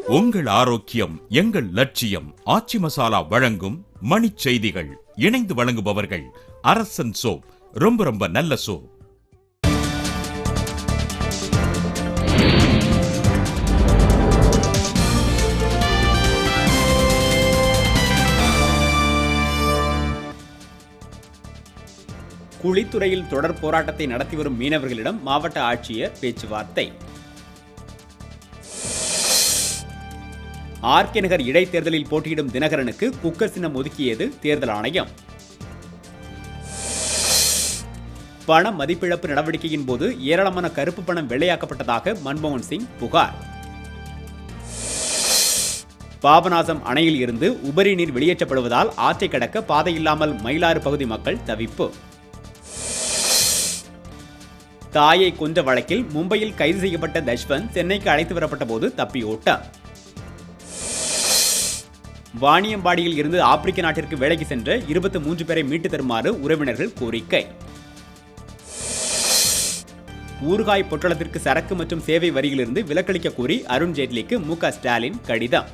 உங்கள் ஆரோக்கியம் எங்கள் லட்சியம் ஆச்சி மசாலா வழங்கும் மணிச் செய்திகள் இணைந்து வழங்குபவர்கள் அரசன் சோப் ரொம்ப ரொம்ப நல்ல சோப் குழித்துறையில் தொடர் போராட்டத்தை நடத்தி வரும் மீனவர்களிடம் மாவட்ட ஆட்சியர் பேச்சுவார்த்தை ஆர்கே நகர் இடைத்தேர்தலில் போட்டியிடும் தினகரனுக்கு குக்கர் சின்னம் ஒதுக்கியது தேர்தல் ஆணையம் பண மதிப்பிழப்பு நடவடிக்கையின் போது ஏராளமான கருப்பு பணம் வெள்ளையாக்கப்பட்டதாக மன்மோகன் சிங் புகார் பாபநாசம் அணையில் இருந்து உபரி நீர் வெளியேற்றப்படுவதால் ஆற்றை கடக்க பாதை இல்லாமல் மயிலாறு பகுதி மக்கள் தவிப்பு தாயை கொன்ற வழக்கில் மும்பையில் கைது செய்யப்பட்ட தஷ்வந்த் சென்னைக்கு அழைத்து வரப்பட்ட போது தப்பி ஓட்டார் வாணியம்பாடியில் இருந்து ஆப்பிரிக்க நாட்டிற்கு வேலைக்கு சென்ற இருபத்தி மூன்று பேரை மீட்டு தருமாறு உறவினர்கள் கோரிக்கை ஊறுகாய் பொட்டலத்திற்கு சரக்கு மற்றும் சேவை வரியிலிருந்து விலக்களிக்க கோரி அருண் ஜேட்லிக்கு மு க ஸ்டாலின் கடிதம்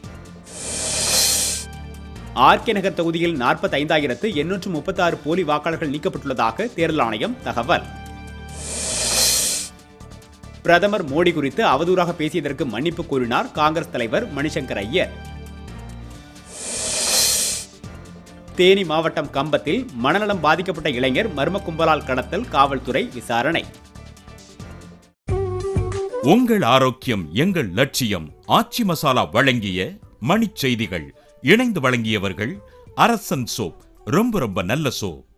ஆர்கே நகர் தொகுதியில் நாற்பத்தைந்தாயிரத்து எண்ணூற்று முப்பத்தாறு போலி வாக்காளர்கள் நீக்கப்பட்டுள்ளதாக தேர்தல் ஆணையம் தகவல் பிரதமர் மோடி குறித்து அவதூறாக பேசியதற்கு மன்னிப்பு கோரினார் காங்கிரஸ் தலைவர் மணிசங்கர் ஐயர் தேனி மாவட்டம் கம்பத்தில் மனநலம் பாதிக்கப்பட்ட இளைஞர் மர்ம கும்பலால் கடத்தல் காவல்துறை விசாரணை உங்கள் ஆரோக்கியம் எங்கள் லட்சியம் ஆச்சி மசாலா வழங்கிய மணிச் செய்திகள் இணைந்து வழங்கியவர்கள் அரசன் சோப் ரொம்ப ரொம்ப நல்ல சோப்